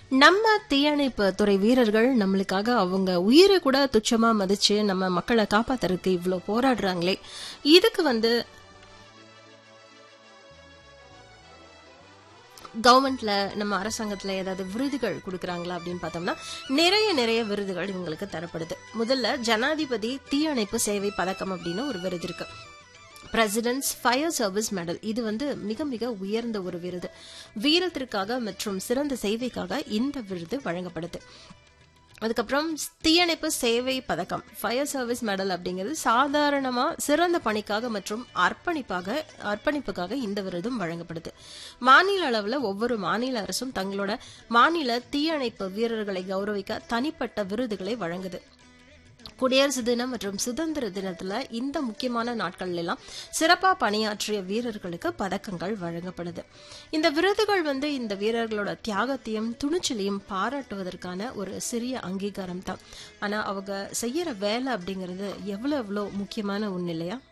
நம்ம தீயணைப்பு துறை வீரர்கள் நம்மளுக்காக அவங்க உயிரை கூட துச்சமா மதிச்சு நம்ம மக்களை காப்பாத்துறதுக்கு இவ்ளோ போராடுறாங்களே இதுக்கு வந்து கவர்மெண்ட்ல நம்ம அரசாங்கத்துல ஏதாவது விருதுகள் கொடுக்கறாங்களா அப்படின்னு பார்த்தோம்னா நிறைய நிறைய விருதுகள் இவங்களுக்கு தரப்படுது முதல்ல ஜனாதிபதி தீயணைப்பு சேவை பதக்கம் அப்படின்னு ஒரு விருது இருக்கு பிரசிடென்ட்ஸ் ஃபயர் சர்வீஸ் மெடல் இது வந்து மிக மிக உயர்ந்த ஒரு விருது வீரத்திற்காக மற்றும் சிறந்த சேவைக்காக இந்த விருது வழங்கப்படுது அதுக்கப்புறம் தீயணைப்பு சேவை பதக்கம் ஃபயர் சர்வீஸ் மெடல் அப்படிங்கிறது சாதாரணமா சிறந்த பணிக்காக மற்றும் அர்ப்பணிப்பாக அர்ப்பணிப்புக்காக இந்த விருதும் வழங்கப்படுது மாநில அளவுல ஒவ்வொரு மாநில அரசும் தங்களோட மாநில தீயணைப்பு வீரர்களை கௌரவிக்க தனிப்பட்ட விருதுகளை வழங்குது குடியரசு தினம் மற்றும் சுதந்திர தினத்துல இந்த முக்கியமான நாட்கள்ல எல்லாம் சிறப்பா பணியாற்றிய வீரர்களுக்கு பதக்கங்கள் வழங்கப்படுது இந்த விருதுகள் வந்து இந்த வீரர்களோட தியாகத்தையும் துணிச்சலையும் பாராட்டுவதற்கான ஒரு சிறிய அங்கீகாரம் தான் ஆனா அவங்க செய்யற வேலை அப்படிங்கிறது எவ்வளவு எவ்வளவு முக்கியமான ஒண்ணு இல்லையா